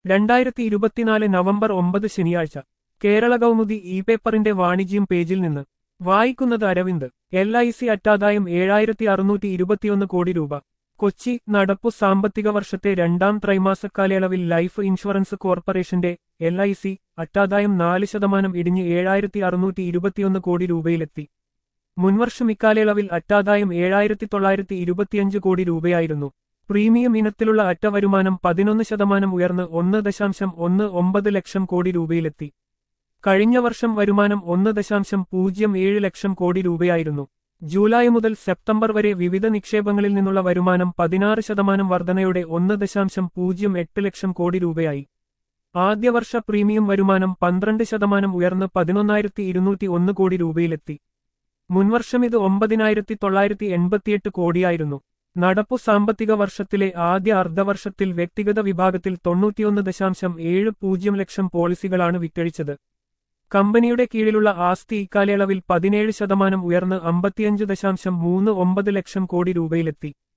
രണ്ടായിരത്തി ഇരുപത്തിനാല് നവംബർ ഒമ്പത് ശനിയാഴ്ച കേരള കൗമുദി ഇ പേപ്പറിന്റെ വാണിജ്യം പേജിൽ നിന്ന് വായിക്കുന്നത് അരവിന്ദ് എൽ ഐ സി അറ്റാദായം ഏഴായിരത്തി അറുന്നൂറ്റി ഇരുപത്തിയൊന്ന് കോടി രൂപ കൊച്ചി നടപ്പു സാമ്പത്തിക വർഷത്തെ രണ്ടാം ത്രൈമാസ കാലയളവിൽ ലൈഫ് ഇൻഷുറൻസ് കോർപ്പറേഷന്റെ എൽ ഐ സി അറ്റാദായം നാല് ശതമാനം ഇടിഞ്ഞ് ഏഴായിരത്തി അറുന്നൂറ്റി ഇരുപത്തിയൊന്ന് കോടി രൂപയിലെത്തി മുൻവർഷം ഇക്കാലയളവിൽ അറ്റാദായം ഏഴായിരത്തി തൊള്ളായിരത്തി ഇരുപത്തിയഞ്ച് കോടി രൂപയായിരുന്നു പ്രീമിയം ഇനത്തിലുള്ള അറ്റ വരുമാനം പതിനൊന്ന് ശതമാനം ഉയർന്ന് ഒന്ന് ദശാംശം ഒന്ന് ഒമ്പത് ലക്ഷം കോടി രൂപയിലെത്തി കഴിഞ്ഞ വർഷം വരുമാനം ഒന്ന് ദശാംശം പൂജ്യം ഏഴ് ലക്ഷം കോടി രൂപയായിരുന്നു ജൂലൈ മുതൽ സെപ്റ്റംബർ വരെ വിവിധ നിക്ഷേപങ്ങളിൽ നിന്നുള്ള വരുമാനം പതിനാറ് ശതമാനം വർധനയോടെ ഒന്ന് ദശാംശം പൂജ്യം എട്ട് ലക്ഷം കോടി രൂപയായി ആദ്യവർഷ പ്രീമിയം വരുമാനം പന്ത്രണ്ട് ശതമാനം ഉയർന്ന് പതിനൊന്നായിരത്തി ഇരുന്നൂറ്റി ഒന്ന് കോടി രൂപയിലെത്തി മുൻവർഷം ഇത് ഒമ്പതിനായിരത്തി തൊള്ളായിരത്തി എൺപത്തിയെട്ട് കോടിയായിരുന്നു നടപ്പു സാമ്പത്തിക വർഷത്തിലെ ആദ്യ അർദ്ധവർഷത്തിൽ വ്യക്തിഗത വിഭാഗത്തിൽ തൊണ്ണൂറ്റിയൊന്ന് ദശാംശം ഏഴ് പൂജ്യം ലക്ഷം പോളിസികളാണ് വിറ്റഴിച്ചത് കമ്പനിയുടെ കീഴിലുള്ള ആസ്തി ഇക്കാലയളവിൽ പതിനേഴ് ശതമാനം ഉയർന്ന് അമ്പത്തിയഞ്ച് ദശാംശം മൂന്ന് ഒമ്പത് ലക്ഷം കോടി രൂപയിലെത്തി